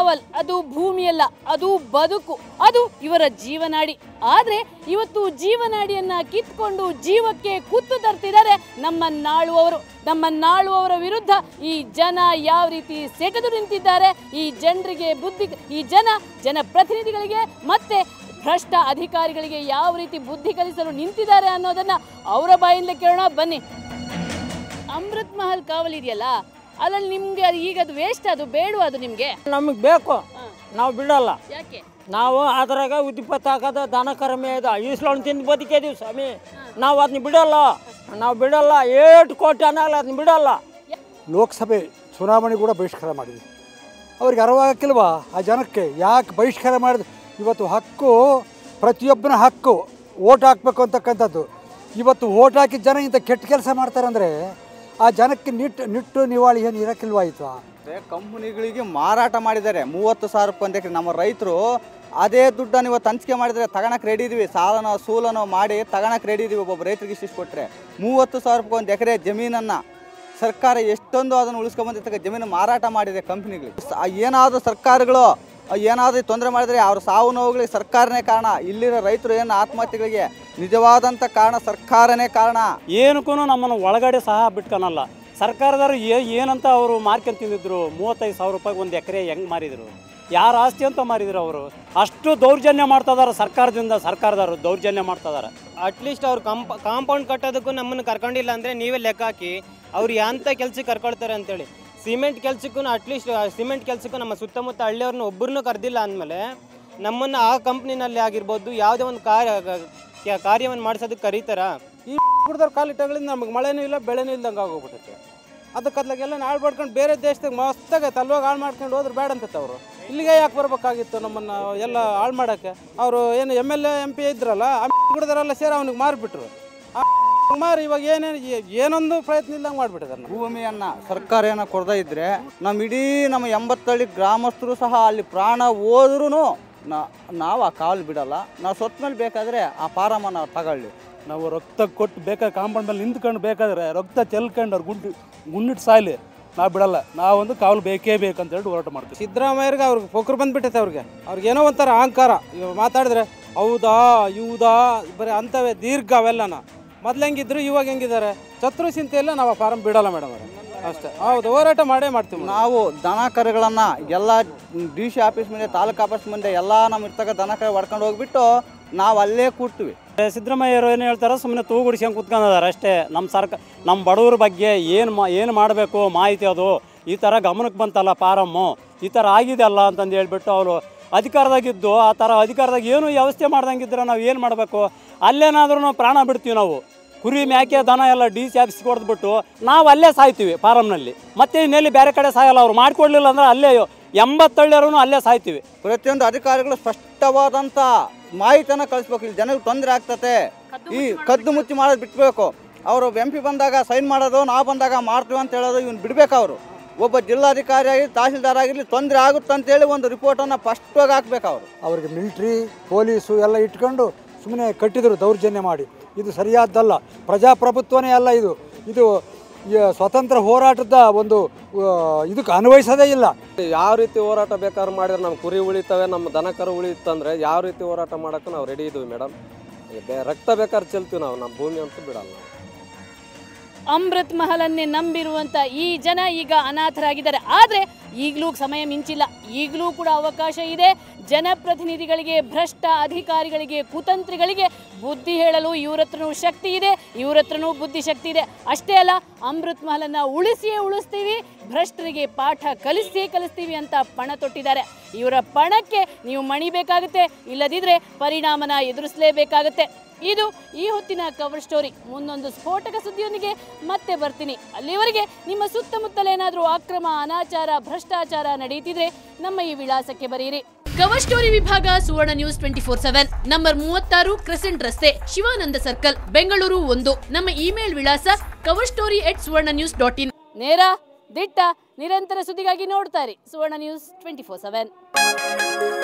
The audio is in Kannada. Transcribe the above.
ಕಾವಲ್ ಅದು ಭೂಮಿಯಲ್ಲ ಅದು ಬದುಕು ಅದು ಇವರ ಜೀವನಾಡಿ ಆದ್ರೆ ಇವತ್ತು ಜೀವನಾಡಿಯನ್ನ ಕಿತ್ಕೊಂಡು ಜೀವಕ್ಕೆ ಕುತ್ತು ತರ್ತಿದ್ದಾರೆ ನಮ್ಮನ್ನಾಳುವವರು ನಮ್ಮನ್ನಾಳುವವರ ವಿರುದ್ಧ ಈ ಜನ ಯಾವ ರೀತಿ ಸೆಟೆದು ನಿಂತಿದ್ದಾರೆ ಈ ಜನರಿಗೆ ಬುದ್ಧಿ ಈ ಜನ ಜನಪ್ರತಿನಿಧಿಗಳಿಗೆ ಮತ್ತೆ ಭ್ರಷ್ಟ ಅಧಿಕಾರಿಗಳಿಗೆ ಯಾವ ರೀತಿ ಬುದ್ಧಿ ಕಲಿಸಲು ನಿಂತಿದ್ದಾರೆ ಅನ್ನೋದನ್ನ ಅವರ ಬಾಯಿಂದ ಕೇಳೋಣ ಬನ್ನಿ ಅಮೃತ್ ಮಹಲ್ ಕಾವಲ್ ಇದೆಯಲ್ಲ ಅದ್ರಲ್ಲಿ ನಿಮ್ಗೆ ಅದು ಈಗ ಅದು ವೇಸ್ಟ್ ಅದು ಬೇಡವಾ ಅದು ನಿಮ್ಗೆ ನಮಗೆ ಬೇಕು ನಾವು ಬಿಡಲ್ಲ ಯಾಕೆ ನಾವು ಅದ್ರಾಗ ಉದ್ದಿಪತ್ತು ಹಾಕೋದು ದನ ಕರ್ಮೆ ಇದು ಈಸ್ಲೊಂದು ತಿಂದು ಬದುಕಿದೀವಿ ಸ್ವಾಮಿ ನಾವು ಅದನ್ನ ಬಿಡಲ್ಲ ನಾವು ಬಿಡಲ್ಲ ಏಟು ಕೋಟಿ ಅನ್ನಲ್ಲ ಅದನ್ನ ಬಿಡಲ್ಲ ಲೋಕಸಭೆ ಚುನಾವಣೆ ಕೂಡ ಬಹಿಷ್ಕಾರ ಮಾಡಿದ್ವಿ ಅವ್ರಿಗೆ ಅರಿವಾಗಕ್ಕಿಲ್ವಾ ಆ ಜನಕ್ಕೆ ಯಾಕೆ ಬಹಿಷ್ಕಾರ ಮಾಡಿದ ಇವತ್ತು ಹಕ್ಕು ಪ್ರತಿಯೊಬ್ಬನ ಹಕ್ಕು ಓಟ್ ಹಾಕಬೇಕು ಅಂತಕ್ಕಂಥದ್ದು ಇವತ್ತು ಓಟ್ ಹಾಕಿದ ಜನ ಇಂಥ ಕೆಟ್ಟ ಕೆಲಸ ಮಾಡ್ತಾರಂದರೆ ಆ ಜನಕ್ಕೆ ನಿಟ್ಟು ನಿಟ್ಟು ನಿವಾಳಿ ಏನು ಇರೋಕ್ಕಿಲ್ವಾಯ್ತು ಕಂಪನಿಗಳಿಗೆ ಮಾರಾಟ ಮಾಡಿದ್ದಾರೆ ಮೂವತ್ತು ಸಾವಿರ ರೂಪಾಯಿ ಒಂದು ಎಕರೆ ನಮ್ಮ ರೈತರು ಅದೇ ದುಡ್ಡನ್ನು ಇವತ್ತು ಹಂಚಿಕೆ ಮಾಡಿದರೆ ತಗೊಳಕ್ಕೆ ರೆಡಿ ಇದೀವಿ ಸಾಲನೋ ಸೂಲನೋ ಮಾಡಿ ತಗೊಳಕ್ಕೆ ರೆಡಿ ಇದೀವಿ ಒಬ್ಬೊಬ್ಬ ರೈತರಿಗೆ ಇಷ್ಟಿಷ್ಟು ಕೊಟ್ಟರೆ ಮೂವತ್ತು ಸಾವಿರ ರೂಪಾಯಿ ಒಂದು ಎಕರೆ ಜಮೀನನ್ನು ಸರ್ಕಾರ ಎಷ್ಟೊಂದು ಅದನ್ನು ಉಳಿಸ್ಕೊಂಬಂದಿರ್ತಕ್ಕ ಜಮೀನು ಮಾರಾಟ ಮಾಡಿದೆ ಕಂಪ್ನಿಗಳಿಗೆ ಏನಾದರೂ ಸರ್ಕಾರಗಳು ಏನಾದರೂ ತೊಂದರೆ ಮಾಡಿದರೆ ಅವ್ರ ಸಾವು ನೋವುಗಳಿಗೆ ಸರ್ಕಾರನೇ ಕಾರಣ ಇಲ್ಲಿರೋ ರೈತರು ಏನು ಆತ್ಮಹತ್ಯೆಗಳಿಗೆ ನಿಜವಾದಂಥ ಕಾರಣ ಸರ್ಕಾರನೇ ಕಾರಣ ಏನಕ್ಕೂ ನಮ್ಮನ್ನು ಒಳಗಡೆ ಸಹ ಬಿಟ್ಕೊಳಲ್ಲ ಸರ್ಕಾರದವರು ಏ ಏನಂತ ಅವರು ಮಾರ್ಕೊಂಡ್ ತಿಂದಿದ್ರು ಮೂವತ್ತೈದು ಸಾವಿರ ರೂಪಾಯಿಗೆ ಒಂದು ಎಕರೆ ಹೆಂಗೆ ಮಾರಿದ್ರು ಯಾರ ಆಸ್ತಿ ಅಂತ ಮಾರಿದ್ರು ಅವರು ಅಷ್ಟು ದೌರ್ಜನ್ಯ ಮಾಡ್ತಾ ಇದಾರೆ ಸರ್ಕಾರದಿಂದ ಸರ್ಕಾರದವರು ದೌರ್ಜನ್ಯ ಮಾಡ್ತಾ ಇದಾರೆ ಅಟ್ಲೀಸ್ಟ್ ಅವ್ರು ಕಂಪ ಕಾಂಪೌಂಡ್ ಕಟ್ಟೋದಕ್ಕೂ ನಮ್ಮನ್ನು ಕರ್ಕೊಂಡಿಲ್ಲ ಅಂದರೆ ನೀವೇ ಲೆಕ್ಕ ಹಾಕಿ ಅವ್ರು ಯಾಂತ ಕೆಲ್ಸಕ್ಕೆ ಕರ್ಕೊಳ್ತಾರೆ ಅಂತೇಳಿ ಸಿಮೆಂಟ್ ಕೆಲ್ಸಕ್ಕೂ ಅಟ್ಲೀಸ್ಟ್ ಸಿಮೆಂಟ್ ಕೆಲ್ಸಕ್ಕೂ ನಮ್ಮ ಸುತ್ತಮುತ್ತ ಹಳ್ಳಿಯವ್ರನ್ನ ಒಬ್ಬರನ್ನೂ ಕರೆದಿಲ್ಲ ಅಂದಮೇಲೆ ನಮ್ಮನ್ನು ಆ ಕಂಪ್ನಿನಲ್ಲಿ ಆಗಿರ್ಬೋದು ಯಾವುದೇ ಒಂದು ಕಾರ್ಯ ಕ- ಕಾರ್ಯವನ್ನು ಮಾಡಿಸೋದಕ್ಕೆ ಕರೀತಾರ ಈ ಕುಡ್ದವ್ರ ಕಾಲಿಟ್ಟಗಳಿಂದ ನಮಗೆ ಮಳೆನೂ ಇಲ್ಲ ಬೆಳೆನೂ ಇಲ್ದಂಗೆ ಆಗೋಗ್ಬಿಟ್ಟೈತೆ ಅದಕ್ಕೆ ಅದ್ಲಾಗೆಲ್ಲ ನಾಳು ಮಾಡ್ಕೊಂಡು ಬೇರೆ ದೇಶದಾಗ ಮಸ್ತಾಗೈತೆ ಅಲ್ವಾಗ ಹಾಳು ಮಾಡ್ಕೊಂಡು ಹೋದ್ರೆ ಬೇಡ ಅಂತೈತೆ ಅವರು ಇಲ್ಲಿಗೆ ಯಾಕೆ ಬರ್ಬೇಕಾಗಿತ್ತು ನಮ್ಮನ್ನು ಎಲ್ಲ ಹಾಳು ಮಾಡೋಕ್ಕೆ ಅವರು ಏನು M L A M P ಇದ್ರಲ್ಲ ಆ ಕುಡ್ದವರೆಲ್ಲ ಸೇರಿ ಅವ್ನಿಗೆ ಮಾರಿಬಿಟ್ರು ಆ ಮಾರಿ ಇವಾಗ ಏನೇನು ಏನೊಂದು ಪ್ರಯತ್ನ ಇಲ್ದಂಗೆ ಮಾಡಿಬಿಟ್ಟಿದ್ದಾರೆ ಭೂಮಿಯನ್ನ ಸರ್ಕಾರ ಏನೋ ಕೊಡದೇ ಇದ್ರೆ ನಮ್ಮ ಇಡೀ ನಮ್ಮ ಎಂಬತ್ತಳ್ಳಿ ಗ್ರಾಮಸ್ಥರು ಸಹ ಅಲ್ಲಿ ಪ್ರಾಣ ಹೋದ್ರೂ ನಾವು ಆ ಕಾಲು ಬಿಡಲ್ಲ ನಾವು ಸೊತ್ತ ಮೇಲೆ ಬೇಕಾದರೆ ಆ ಪಾರಮ್ಮ ನಾವು ತಗೊಳ್ಳಿ ನಾವು ರಕ್ತ ಕೊಟ್ಟು ಬೇಕಾದ್ರೆ ಕಾಂಪೌಂಡ್ ಮೇಲೆ ನಿಂತ್ಕೊಂಡು ಬೇಕಾದ್ರೆ ರಕ್ತ ಚೆಲ್ಕೊಂಡು ಅವ್ರು ಗುಂಡು ಗುಂಡಿಟ್ಟು ಸಾಯ್ಲಿ ನಾವು ಬಿಡಲ್ಲ ನಾವೊಂದು ಕಾವಲು ಬೇಕೇ ಬೇಕಂತ ಹೇಳಿ ಹೋರಾಟ ಮಾಡ್ತೀವಿ ಸಿದ್ದರಾಮಯ್ಯರಿಗೆ ಅವ್ರಿಗೆ ಫೊಕ್ರು ಬಂದ್ಬಿಟ್ಟೈತೆ ಅವ್ರಿಗೆ ಅವ್ರಿಗೆ ಏನೋ ಒಂಥರ ಅಹಂಕಾರ ಇವಾಗ ಮಾತಾಡಿದ್ರೆ ಹೌದಾ ಇವುದಾ ಬರೀ ಅಂಥವೇ ದೀರ್ಘ ಅವೆಲ್ಲನ ಮೊದ್ಲು ಹೆಂಗಿದ್ರು ಇವಾಗ ಹೆಂಗಿದ್ದಾರೆ ಶತ್ರು ಚಿಂತೆ ಇಲ್ಲ ನಾವು ಆ ಫಾರಂ ಬಿಡಲ್ಲ ಮೇಡಮ್ ಅವರೇ ಅಷ್ಟೇ ಹೌದು ಹೋರಾಟ ಮಾಡೇ ಮಾಡ್ತೀವಿ madam. ನಾವು ದನ ಕರುಗಳನ್ನು ಎಲ್ಲ ಡಿ ಸಿ ಆಫೀಸ್ ಮುಂದೆ ತಾಲೂಕು ಆಫೀಸ್ ಮುಂದೆ ಎಲ್ಲ ನಮ್ಮ ಇರ್ತಕ್ಕ ದನ ಕರು ಹೊಡ್ಕೊಂಡು ಹೋಗ್ಬಿಟ್ಟು ನಾವು ಅಲ್ಲೇ ಕೂಡ್ತೀವಿ ಸಿದ್ದರಾಮಯ್ಯರು ಏನು ಹೇಳ್ತಾರೆ ಸುಮ್ಮನೆ ತೂಗುಡಿಸ್ಕೊಂಡು ಕುತ್ಕೊಂಡಿದ್ದಾರೆ ಅಷ್ಟೇ ನಮ್ಮ ಸರ್ಕಾರ ನಮ್ಮ ಬಡವ್ರ ಬಗ್ಗೆ ಏನು ಮಾ ಏನು ಮಾಡಬೇಕು ಮಾಹಿತಿ ಅದು ಈ ಥರ ಗಮನಕ್ಕೆ ಬಂತಲ್ಲ ಪಾರಮ್ಮು ಈ ಥರ ಆಗಿದೆ ಅಲ್ಲ ಅಂತಂದು ಹೇಳ್ಬಿಟ್ಟು ಅವರು ಅಧಿಕಾರದಾಗಿದ್ದು ಆ ಥರ ಅಧಿಕಾರದಾಗ ಏನು ವ್ಯವಸ್ಥೆ ಮಾಡ್ದಂಗಿದ್ರೆ ನಾವು ಏನು ಮಾಡಬೇಕು ಅಲ್ಲೇನಾದ್ರೂ ನಾವು ಪ್ರಾಣ ಬಿಡ್ತೀವಿ ನಾವು ಕುರಿ ಮೇಕೆ ದನ ಎಲ್ಲ ಡಿ ಸಿ ಆಫೀಸ್ಗೆ ಹೊಡೆದ್ಬಿಟ್ಟು ನಾವು ಅಲ್ಲೇ ಸಾಯ್ತೀವಿ ಫಾರಮ್ನಲ್ಲಿ ಮತ್ತೆ ಇನ್ನೆಲ್ಲಿ ಬೇರೆ ಕಡೆ ಸಾಯಲ್ಲ ಅವ್ರು ಮಾಡಿಕೊಡ್ಲಿಲ್ಲ ಅಂದ್ರೆ ಅಲ್ಲೇ ಎಂಬತ್ತಳ್ಳಿಯರೂ ಅಲ್ಲೇ ಸಾಯ್ತೀವಿ ಪ್ರತಿಯೊಂದು ಅಧಿಕಾರಿಗಳು ಸ್ಪಷ್ಟವಾದಂಥ ಮಾಹಿತಿಯನ್ನು ಕಳಿಸ್ಬೇಕು ಇಲ್ಲಿ ಜನಕ್ಕೆ ತೊಂದರೆ ಆಗ್ತತೆ ಈ ಕದ್ದು ಮುಚ್ಚಿ ಮಾಡೋದು ಬಿಟ್ಬೇಕು ಅವರು ಎಂ ಪಿ ಬಂದಾಗ ಸೈನ್ ಮಾಡೋದು ನಾವು ಬಂದಾಗ ಮಾಡ್ತೀವಿ ಅಂತ ಹೇಳೋದು ಇವ್ನು ಬಿಡ್ಬೇಕು ಅವರು ಒಬ್ಬ ಜಿಲ್ಲಾಧಿಕಾರಿ ಆಗಿರಲಿ ತಹಸೀಲ್ದಾರ್ ಆಗಿರಲಿ ತೊಂದರೆ ಆಗುತ್ತೆ ಅಂತೇಳಿ ಒಂದು ರಿಪೋರ್ಟನ್ನು ಸ್ಪಷ್ಟವಾಗಿ ಹಾಕ್ಬೇಕು ಅವರು ಅವ್ರಿಗೆ ಮಿಲ್ಟ್ರಿ ಪೊಲೀಸು ಎಲ್ಲ ಇಟ್ಕೊಂಡು ಸುಮ್ಮನೆ ಕಟ್ಟಿದರು ದೌರ್ಜನ್ಯ ಮಾಡಿ ಇದು ಸರಿಯಾದ್ದಲ್ಲ ಪ್ರಜಾಪ್ರಭುತ್ವನೇ ಅಲ್ಲ ಇದು ಇದು ಈ ಸ್ವತಂತ್ರ ಹೋರಾಟದ ಒಂದು ಆ, ಇದಕ್ಕೆ ಅನ್ವಯಿಸೋದೇ ಇಲ್ಲ ಯಾವ ರೀತಿ ಹೋರಾಟ ಬೇಕಾದ್ರೆ ಮಾಡಿದ್ರೆ ನಮ್ಮ ಕುರಿ ಉಳಿತವೆ ನಮ್ಮ ದನ ಕರು ಉಳಿತಂದ್ರೆ ಯಾವ ರೀತಿ ಹೋರಾಟ ಮಾಡೋಕ್ಕೂ ನಾವು ರೆಡಿ ಇದ್ದೀವಿ ಮೇಡಮ್ ರಕ್ತ ಬೇಕಾದ್ರೆ ಚೆಲ್ತೀವಿ ನಾವು ನಮ್ಮ ಭೂಮಿ ಅಂತೂ ಬಿಡಲ್ಲ ನಾವು ಅಮೃತ್ ಮಹಲನ್ನೇ ನಂಬಿರುವಂತ ಈ ಜನ ಈಗ ಅನಾಥರಾಗಿದ್ದಾರೆ ಆದರೆ ಈಗಲೂ ಸಮಯ ಮಿಂಚಿಲ್ಲ ಈಗಲೂ ಕೂಡ ಅವಕಾಶ ಇದೆ ಜನಪ್ರತಿನಿಧಿಗಳಿಗೆ ಭ್ರಷ್ಟ ಅಧಿಕಾರಿಗಳಿಗೆ ಕುತಂತ್ರಿಗಳಿಗೆ ಬುದ್ಧಿ ಹೇಳಲು ಇವ್ರ ಹತ್ರನೂ ಶಕ್ತಿ ಇದೆ ಇವ್ರ ಹತ್ರನೂ ಬುದ್ಧಿ ಶಕ್ತಿ ಇದೆ ಅಷ್ಟೇ ಅಲ್ಲ ಅಮೃತ್ ಮಹಲನ್ನ ಉಳಿಸಿಯೇ ಉಳಿಸ್ತೀವಿ ಭ್ರಷ್ಟರಿಗೆ ಪಾಠ ಕಲಿಸಿಯೇ ಕಲಿಸ್ತೀವಿ ಅಂತ ಪಣ ತೊಟ್ಟಿದ್ದಾರೆ ಇವರ ಪಣಕ್ಕೆ ನೀವು ಮಣಿಬೇಕಾಗುತ್ತೆ ಇಲ್ಲದಿದ್ರೆ ಪರಿಣಾಮನ ಎದುರಿಸಲೇಬೇಕಾಗುತ್ತೆ ಇದು ಈ ಹೊತ್ತಿನ ಕವರ್ ಸ್ಟೋರಿ ಮುಂದೊಂದು ಸ್ಫೋಟಕ ಸುದ್ದಿಯೊಂದಿಗೆ ಮತ್ತೆ ಬರ್ತೀನಿ ಅಲ್ಲಿವರೆಗೆ ನಿಮ್ಮ ಸುತ್ತಮುತ್ತಲೇನಾದರೂ ಅಕ್ರಮ ಅನಾಚಾರ ಭ್ರಷ್ಟಾಚಾರ ನಡೀತಿದ್ರೆ ನಮ್ಮ ಈ ವಿಳಾಸಕ್ಕೆ ಬರೆಯಿರಿ ಕವರ್ ಸ್ಟೋರಿ ವಿಭಾಗ Suvarna news twenty four seven number ಮೂವತ್ತಾರು ಕ್ರೆಸೆಂಟ್ ರಸ್ತೆ ಶಿವಾನಂದ ಸರ್ಕಲ್ ಬೆಂಗಳೂರು ಒಂದು ನಮ್ಮ ಇಮೇಲ್ ವಿಳಾಸ cover story at Suvarna news dot in ನೇರ ದಿಟ್ಟ ನಿರಂತರ ಸುದ್ದಿಗಾಗಿ ನೋಡ್ತಾರೆ Suvarna news twenty four seven